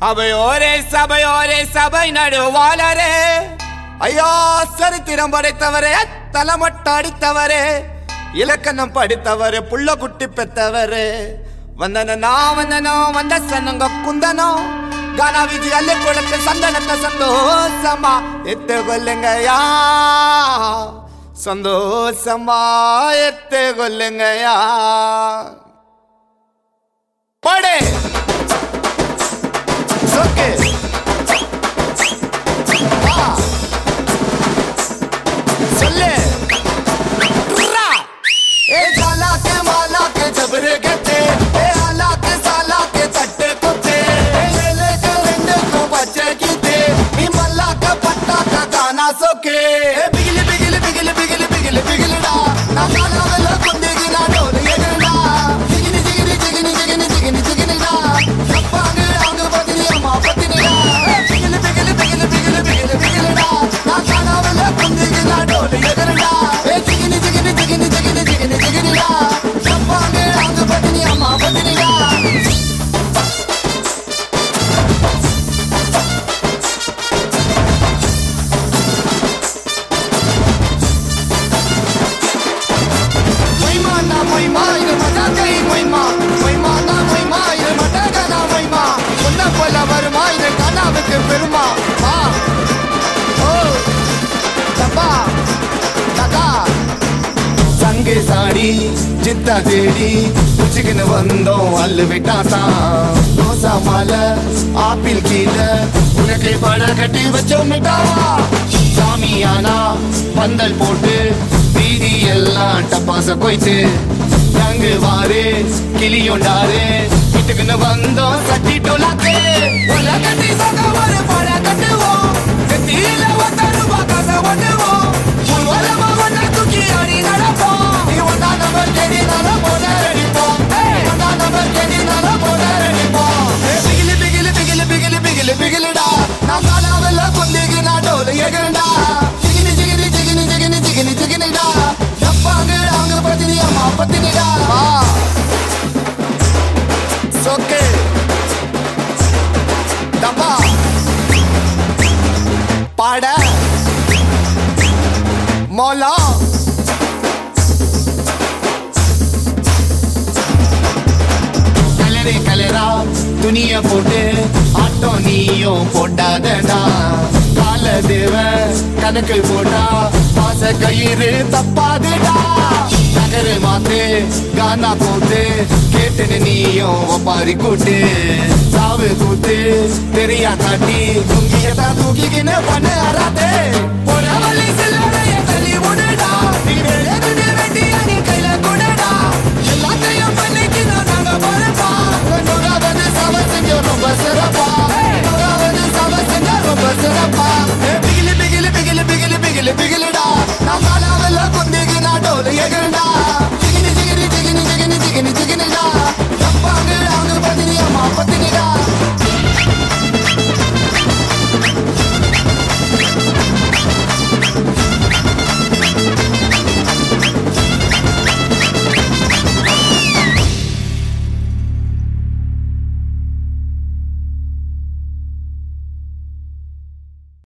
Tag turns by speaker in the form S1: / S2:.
S1: அவையோரே சபையோரே சபை நடுவாளரே ஐயா சரித்திரம் படைத்தவரே தலைமட்ட அடித்தவரே இலக்கணம் படித்தவரே புள்ள குட்டி பெத்தவரே வந்தனோ வந்தனோ வந்த சனங்க குந்தனோ ಗಾನ ವಿಧಿ ಅಲ್ಲೇ ಕೊಡಕ್ಕೆ ಸಂದನಕ್ಕ ಸಂತೋಷಮ್ಮ ಎತ್ತುಗೊಲ್ಲೆಂಗಯ್ಯ ಸಂತೋಷಮ್ಮ ಎತ್ತುಗೊಲ್ಲೆಂಗಯ್ಯ ಪಡೆ ಸೊಕ್ಕೆ ಬಾ. ಸೊಲ್ಲೆ ರಾ. ए झाला के माला के जबरे गते ए आला के साला के तट्टे कुत्ते ए ले ले के लंडे को बच्चे कीते ई मल्ला का पट्टा का गाना सोके ए बिगली बिगली बिगली बिगली बिगली बिगली डा ना गाना वाला कुंदे की ना डोल ये डा जिगनी जिगनी जिगनी जिगनी जिगनी जिगनी डा सप्पांग आंग बदनी अम्मा बदनी डा ए बिगली बिगली बिगली बिगली बिगली बिगली डा ना गाना वाला कुंदे की ना डोल ये डा ए जिगनी जिगनी जिगनी जिगनी जिगनी जिगनी डा सप्पांग आंग बदनी अम्मा बदनी डा Moimana, moima, இது மஜாக்கை moima. Moimana, moima, இது மட்டகனா moima. உன்னை போல வருமா இது கனாவுக்கு பெருமா வா ஓ தப்பா தகா சங்கு சாடி சித்தா தேடி உச்சிக்கின்னு வந்தோம் அல்லு விட்டாத்தான் ரோசா மாலை ஆப்பிள் கீழே உனக்கு பட கட்டி வச்சோம் மிட்டாவா சாமியானா பந்தல் போட்டு வீதி எல்லாம் டப்பாச போயிட்டு தங்கு வாரு கிளியோண்டாரு வீட்டுக்குன்னு வந்தோம் சட்டி டோலாக்கு உலகத்தி சொக்க ஒரு பட கட்டுவோம் நெத்தியில ஒத்த ரூபா காசை ஒட்டுவோம் உலகமா ஒன்ன தூக்கி ஆடி நடப்போம் நீ ஒன்னா நம்பர் கேடி நாள போல அடிப்போம் ஒன்னா நம்பர் கேடி நாள போல அடிப்போம் பிகிலி பிகிலி பிகிலி பிகிலி பிகிலி பிகிலிடா நான் காலாவெல்ல கொந்திக்கு நான் டோல எகண்டா ஜிகினி ஜிகினி ஜிகினி ஜிகினி ஜிகினி ஜிகினிடா டப்பாங்க அவங்க பத்தினி அம்மா பத்தினிடா சொக்கே டப்பா பாட மோலா கலரே கலரா துணிய போட்டு ஆட்டோ நீயும் போட்டாதடா கால தேவன் கணக்கு போட்டா பாச கயிறு தப்பாதுடா நகரு மாத்து கானா போட்டு கேட்டுன்னு நீயும் ஒப்பாரி கூட்டு சாவு கூத்து தெரியா காட்டி துங்கியதான் தூக்கிக்கின்னு பண்ணு அறாதே